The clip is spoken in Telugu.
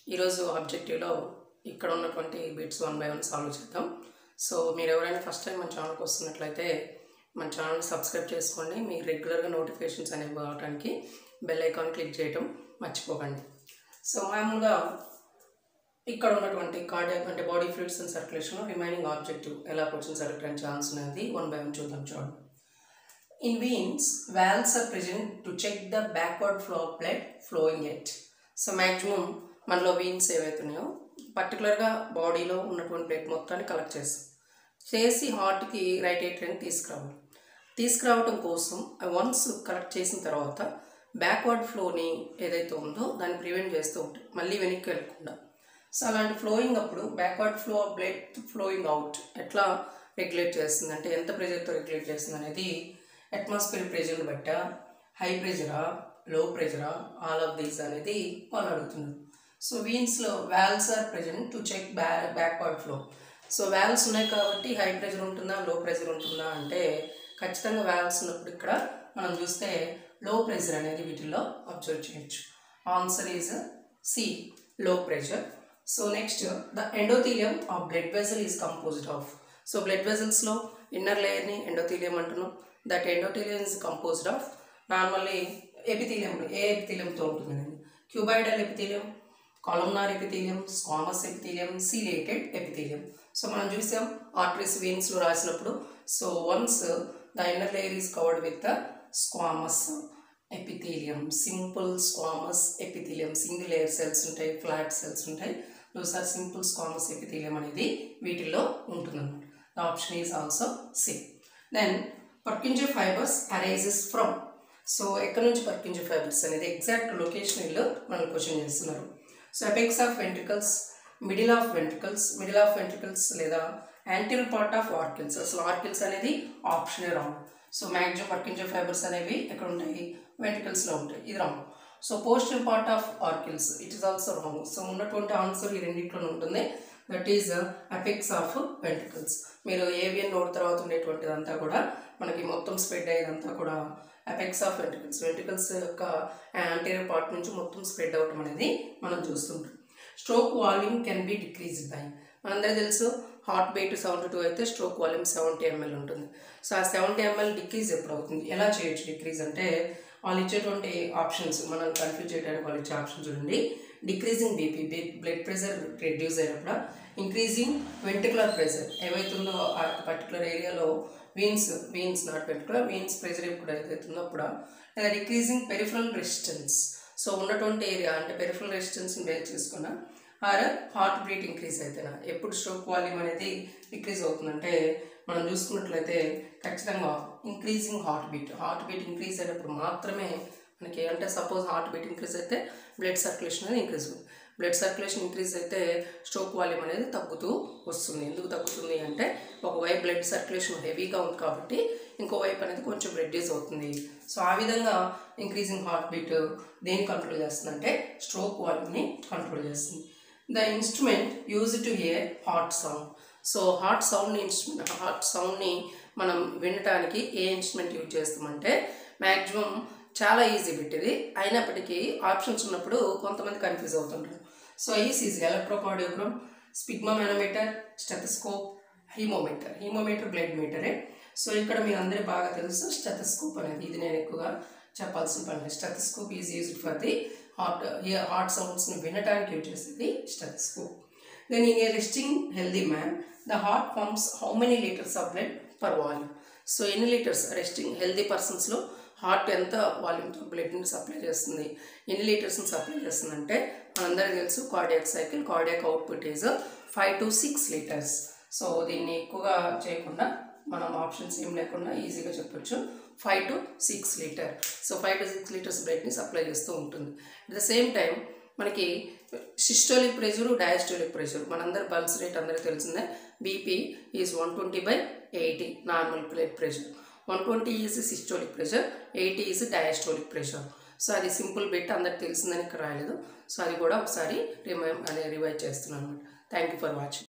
ఈరోజు ఆబ్జెక్టివ్లో ఇక్కడ ఉన్నటువంటి bits one by one solve చేద్దాం సో మీరు ఎవరైనా ఫస్ట్ టైం మన ఛానల్కి వస్తున్నట్లయితే మన ఛానల్ని సబ్స్క్రైబ్ చేసుకోండి మీకు రెగ్యులర్గా నోటిఫికేషన్స్ అనేవి రావడానికి బెల్ ఐకాన్ క్లిక్ చేయడం మర్చిపోకండి సో మామూలుగా ఇక్కడ ఉన్నటువంటి కార్డియాక్ అంటే body fluids and circulation remaining objective ఎలా క్వశ్చన్స్ అడగడానికి ఛాన్స్ ఉన్నది వన్ బై వన్ చూద్దాం చూడండి In veins, valves are present to check the backward flow of blood flowing it. So maximum మనలో వీన్స్ ఏవైతున్నాయో పర్టికులర్గా బాడీలో ఉన్నటువంటి బ్లడ్ మొత్తాన్ని కలెక్ట్ చేస్తాం చేసి హార్ట్కి రైట్ ఏట్రిని తీసుకురావాలి తీసుకురావడం కోసం వన్స్ కలెక్ట్ చేసిన తర్వాత బ్యాక్వర్డ్ ఫ్లోని ఏదైతే ఉందో దాన్ని ప్రివెంట్ చేస్తూ ఉంటాయి మళ్ళీ వెనక్కి వెళ్ళకుండా సో అలాంటి ఫ్లోయింగ్ అప్పుడు backward flow of blood flowing out ఎట్లా రెగ్యులేట్ చేస్తుంది అంటే ఎంత ప్రెషర్తో రెగ్యులేట్ చేస్తుంది అనేది అట్మాస్ఫియర్ ప్రెషర్ని బట్ట హై ప్రెషరా లో ప్రెషరా ఆల్ ఆఫ్ దీస్ అనేది వాళ్ళు అడుగుతున్నారు సో వీన్స్లో valves are present to check back backward flow so valves ఉన్నాయి కాబట్టి హై ప్రెషర్ ఉంటుందా లో ప్రెషర్ ఉంటుందా అంటే ఖచ్చితంగా వాల్స్ ఉన్నప్పుడు ఇక్కడ మనం చూస్తే లో ప్రెషర్ అనేది వీటిల్లో అబ్జర్వ్ చేయొచ్చు answer is C low pressure so next the endothelium of blood vessel is composed of so blood వెజల్స్లో ఇన్నర్ లేయర్ని ఎండోథీలియం అంటున్నాం that endothelium is composed of normally epithelium ఏ ఎపిథీలియంతో ఉంటుందండి cuboidal epithelium columnar epithelium squamous epithelium ciliated epithelium so మనం చూసాం ఆర్టరీస్ వెయిన్స్లో రాసినప్పుడు so once the inner layer is covered with the squamous epithelium simple squamous epithelium single layer cells ఉంటాయి ఫ్లాట్ సెల్స్ ఉంటాయి those are simple squamous epithelium అనేది వీటిల్లో ఉంటుందన్నమాట the option is also C then Purkinje fibres arises from so ఎక్కడి నుంచి పర్కింజర్ ఫైబర్స్ అనేది ఎగ్జాక్ట్ లొకేషన్ ఇల్లు మనం క్వశ్చన్ చేస్తున్నారు so apex of ventricles middle of ventricles middle of ventricles లేదా యాంటీరియర్ పార్ట్ ఆఫ్ ఆర్కిల్స్ అసలు ఆర్కిల్స్ అనేది ఆప్షనే wrong so maximum Purkinje fibres అనేవి ఎక్కడ ఉంటాయి వెంట్రికల్స్లో ఉంటాయి ఇది wrong so posterior part of auricles it is also wrong so ఉన్నటువంటి ఆన్సర్ ఈ రెండింటిలో ఉంటుంది that is apex of ventricles మీరు ఏవియన్ నోడ్ తర్వాత ఉండేటువంటిదంతా కూడా మనకి మొత్తం స్ప్రెడ్ అయ్యేదంతా కూడా అపెక్స్ ఆఫ్ వెంట్రికల్స్ వెంట్రికల్స్ యొక్క యాంటీరియర్ పార్ట్ నుంచి మొత్తం స్ప్రెడ్ అవ్వటం అనేది మనం చూస్తుంటాం stroke volume can be decreased by మనందరూ తెలుసు హార్ట్ బీట్ సెవెంటీ టూ అయితే స్ట్రోక్ వాల్యూమ్ సెవెంటీ ఎంఎల్ ఉంటుంది సో ఆ సెవెంటీ ఎంఎల్ డిక్రీజ్ ఎప్పుడు అవుతుంది ఎలా చేయొచ్చు డిక్రీజ్ అంటే వాళ్ళు ఇచ్చేటువంటి ఆప్షన్స్ మనం కన్ఫ్యూజ్ చేయడానికి వాళ్ళు ఇచ్చే ఆప్షన్ చూడండి decreasing BP blood pressure reduce అయినప్పుడు ఇంక్రీజింగ్ వెంటికులర్ ప్రెషర్ ఏవైతుందో ఆ particular area veins veins not ventricular veins pressure ఎప్పుడు ఏదైతుందో అప్పుడు లేదా డిక్రీజింగ్ పెరిఫరల్ రెసిస్టెన్స్ సో ఉన్నటువంటి ఏరియా అంటే పెరిఫరల్ రెసిస్టెన్స్ని బేస్ చేసుకున్న ఆర్ హార్ట్ బీట్ ఇంక్రీజ్ అయితేనా ఎప్పుడు స్ట్రోక్ వాల్యూమ్ అనేది డిక్రీజ్ అవుతుందంటే మనం చూసుకున్నట్లయితే ఖచ్చితంగా increasing heart beat heart beat increase అయినప్పుడు మాత్రమే మనకి అంటే సపోజ్ హార్ట్ బీట్ ఇంక్రీజ్ అయితే బ్లడ్ సర్క్యులేషన్ అనేది ఇంక్రీజ్ అవుతుంది బ్లడ్ సర్క్యులేషన్ ఇంక్రీజ్ అయితే స్ట్రోక్ వాల్యూమ్ అనేది తగ్గుతూ వస్తుంది ఎందుకు తగ్గుతుంది అంటే ఒకవైపు బ్లడ్ సర్క్యులేషన్ హెవీగా ఉంది కాబట్టి ఇంకోవైపు అనేది కొంచెం రెడ్యూస్ అవుతుంది సో ఆ విధంగా ఇంక్రీజింగ్ హార్ట్ బీట్ దేన్ని కంట్రోల్ చేస్తుంది అంటే స్ట్రోక్ వాల్యూమ్ని కంట్రోల్ చేస్తుంది the instrument use to hear heart sound so heart సౌండ్ని ఇన్స్ట్రుమెంట్ హార్ట్ సౌండ్ని మనం వినటానికి ఏ ఇన్స్ట్రుమెంట్ యూజ్ చేస్తామంటే మ్యాక్సిమం చాలా ఈజీ పెట్టింది అయినప్పటికీ ఆప్షన్స్ ఉన్నప్పుడు కొంతమంది కన్ఫ్యూజ్ అవుతుంటారు so is easy electrocardiogram sphygmomanometer stethoscope haemometer haemometer blood మీటరే సో ఇక్కడ మీ అందరికీ బాగా తెలుసు స్టెథస్కోప్ అనేది ఇది నేను ఎక్కువగా చెప్పాల్సిన పని stethoscope is used for the heart heart సౌండ్స్ని వినటానికి యూజ్ చేసేది stethoscope then in a resting healthy man the heart pumps how many litres of blood per volume so ఎన్ని లీటర్స్ రెస్టింగ్ హెల్దీ పర్సన్స్లో హార్ట్ ఎంత వాల్యూమ్తో బ్లడ్ని సప్లై చేస్తుంది ఎన్ని లీటర్స్ని సప్లై చేస్తుంది అంటే మనందరికీ తెలుసు cardiac cycle cardiac output is five to six litres so దీన్ని ఎక్కువగా చేయకుండా మనం ఆప్షన్స్ ఏం లేకుండా ఈజీగా చెప్పొచ్చు five to six litre so five to six litres బ్లడ్ని సప్లై చేస్తూ ఉంటుంది అట్ ద సేమ్ టైం మనకి సిస్టోలిక్ ప్రెషరు డయాస్టోలిక్ ప్రెషర్ మనందరి పల్స్ రేట్ అందరికీ తెలిసిందే BP is one twenty by eighty normal blood pressure one twenty is systolic pressure eighty is diastolic pressure so అది సింపుల్ బిట్ అందరికి తెలిసిందని ఇక్కడ రాయలేదు సో అది కూడా ఒకసారి రిమై అదే రివైజ్ చేస్తున్నాను అనమాట థ్యాంక్ యూ ఫర్ వాచింగ్